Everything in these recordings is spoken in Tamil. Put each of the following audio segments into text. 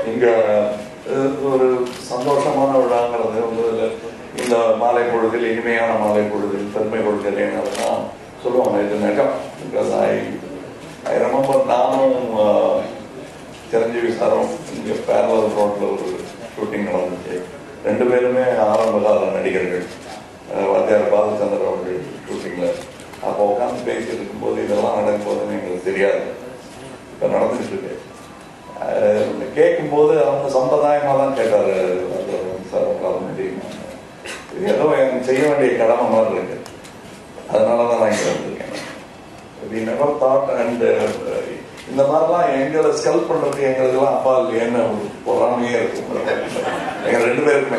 இங்க அஹ், ஒரு சந்தோஷமான விழாங்கிறது வந்து இதுல இந்த மாலை பொழுதில் இனிமையான மாலை பொழுதில் பெருமை கொள்கிறேன் அதெல்லாம் சொல்லுவாங்க இது நிஜம் பிகாஸ் ஐ ஐ ரிமெம்பர் நானும் அஹ், சிரஞ்சீவி சாரும் இங்க பேரலல் ரோட்ல ஒரு ஷூட்டிங் நடந்துச்சு ரெண்டு பேருமே ஆரம்ப கால நடிகர்கள் அஹ், வாத்தியார் பாலச்சந்தர் அவர்கள் ஷூட்டிங்ல அப்போ உட்காந்து பேசிட்டு இருக்கும்போது இதெல்லாம் நடக்கும்போதுன்னு எங்களுக்கு தெரியாது இப்ப நடந்துட்டு இருக்கு அஹ், கேட்கும்போது அவங்க சம்பிரதாயமா தான் கேட்டாரு சார் உங்களால் முடியுமா இது ஏதோ எனக்கு செய்ய வேண்டிய கடமை மாதிரி இருக்கு அதனால தான் நான் இங்க வந்திருக்கேன் we never thought and uh, இந்த மாதிரிலாம் எங்களை ஸ்கெல் பண்றதுக்கு எங்களுக்கெல்லாம் அப்பா இல்லையேன்னு ஒரு பொறாமையே இருக்கும் எங்க ரெண்டு பேருக்குமே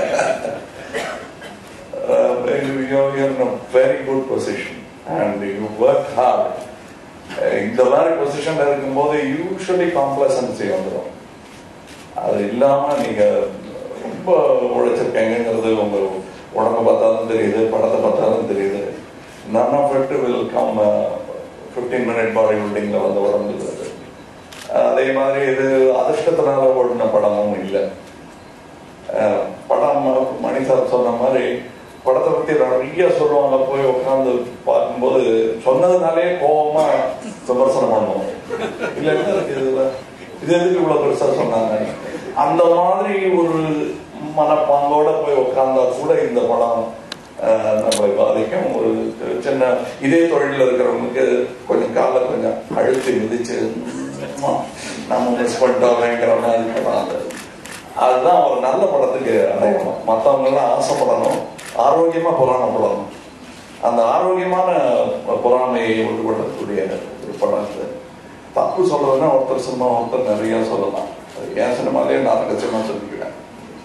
very good position and you work hard இந்த மாதிரி பொசிஷன்ல இருக்கும்போது யூஸ்வலி காம்ப்ளசன்சி வந்துடும் அது இல்லாம நீங்க ரொம்ப உழைச்சிருக்கீங்கிறது உங்க உடம்ப பார்த்தாலும் தெரியுது படத்தை பார்த்தாலும் தெரியுது none of it will come fifteen minute body பில்டிங்ல வந்து உடம்புது அதே மாதிரி இது அதிர்ஷ்டத்தினால ஓடின படமும் இல்லை அஹ், படம் மணி சார் சொன்ன மாதிரி படத்தை பத்தி நிறைய சொல்லுவாங்க போய் உட்கார்ந்து பார்க்கும்போது சொன்னதுனாலே கோபமா விமர்சனம் பண்ணுவோம் இல்ல என்ன இருக்கு இதுல இது எதுக்கு இவ்வளவு பெருசா சொன்னாங்க அந்த மாதிரி ஒரு மனப்பாங்கோட போய் உட்கார்ந்தா கூட இந்த படம் அஹ், நம்மளை பாதிக்கும் ஒரு சின்ன இதே தொழில இருக்கிறவங்களுக்கு கொஞ்சம் கால கொஞ்சம் அழுத்தி மிதிச்சு "அம்மா, நம்ம மிஸ் பண்ணிட்டோங்கிற மாதிரி படம் அது அதுதான் ஒரு நல்ல படத்துக்கு அடையணும் மற்றவங்க எல்லாம் ஆசைப்படணும் ஆரோக்கியமா பொறாமப்படணும் அந்த ஆரோக்கியமான பொறாமையை உருவப்படக்கூடிய ஒரு படம் இது தப்பு சொல்றதுன்னா ஒருத்தர் சினிமா ஒருத்தர் நிறைய சொல்லலாம் அது என் சினிமாலே நான் ரகசியமா சொல்லிக்கிறேன்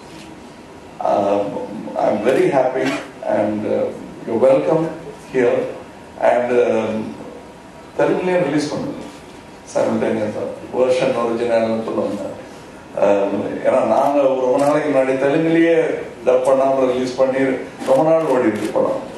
I am very happy and you welcome here and தெலுங்குலேயும் ரிலீஸ் பண்ணுங்க சைமல்டேனியஸா வேர்ஷன் ஒரிஜினல்னு சொல்லுவாங்க அஹ் ஏன்னா நாங்க ரொம்ப நாளைக்கு முன்னாடி தெலுங்குலயே டப் பண்ணாம ரிலீஸ் பண்ணி ரொம்ப நாள் ஓடிட்டு படம்